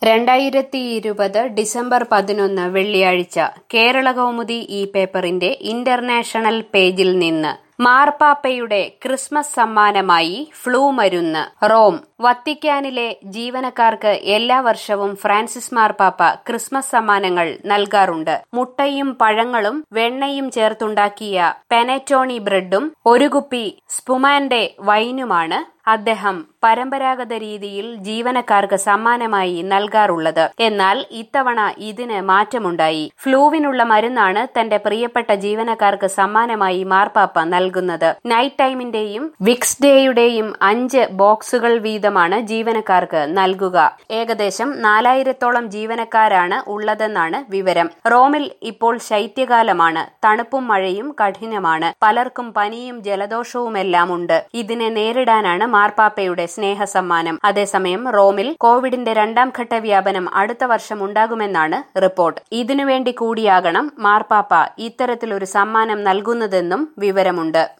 രണ്ടായിരത്തി ഇരുപത് ഡിസംബർ പതിനൊന്ന് വെള്ളിയാഴ്ച കേരളകൗമുദി ഈ പേപ്പറിന്റെ ഇന്റർനാഷണൽ പേജിൽ നിന്ന് മാർപ്പാപ്പയുടെ ക്രിസ്മസ് സമ്മാനമായി ഫ്ലൂ മരുന്ന് റോം വത്തിക്കാനിലെ ജീവനക്കാർക്ക് എല്ലാ വർഷവും ഫ്രാൻസിസ് മാർപ്പാപ്പ ക്രിസ്മസ് സമ്മാനങ്ങൾ നൽകാറുണ്ട് മുട്ടയും പഴങ്ങളും വെണ്ണയും ചേർത്തുണ്ടാക്കിയ പെനറ്റോണി ബ്രെഡും ഒരു കുപ്പി സ്പുമാന്റെ വൈനുമാണ് അദ്ദേഹം പരമ്പരാഗത രീതിയിൽ ജീവനക്കാർക്ക് സമ്മാനമായി നൽകാറുള്ളത് എന്നാൽ ഇത്തവണ ഇതിന് മാറ്റമുണ്ടായി ഫ്ലൂവിനുള്ള മരുന്നാണ് തന്റെ പ്രിയപ്പെട്ട ജീവനക്കാർക്ക് സമ്മാനമായി മാർപ്പാപ്പ നൽകുന്നത് നൈറ്റ് ടൈമിന്റെയും വിക്സ് ഡേയുടെയും അഞ്ച് ബോക്സുകൾ വീതമാണ് ജീവനക്കാർക്ക് നൽകുക ഏകദേശം നാലായിരത്തോളം ജീവനക്കാരാണ് ഉള്ളതെന്നാണ് വിവരം റോമിൽ ഇപ്പോൾ ശൈത്യകാലമാണ് തണുപ്പും മഴയും കഠിനമാണ് പലർക്കും പനിയും ജലദോഷവുമെല്ലാം ഉണ്ട് ഇതിനെ നേരിടാനാണ് മാർപ്പാപ്പയുടെ സ്നേഹസമ്മാനം അതേസമയം റോമിൽ കോവിഡിന്റെ രണ്ടാം ഘട്ട വ്യാപനം അടുത്ത വർഷം ഉണ്ടാകുമെന്നാണ് റിപ്പോർട്ട് ഇതിനുവേണ്ടി കൂടിയാകണം മാർപ്പാപ്പ ഇത്തരത്തിലൊരു സമ്മാനം നൽകുന്നതെന്നും വിവരമുണ്ട്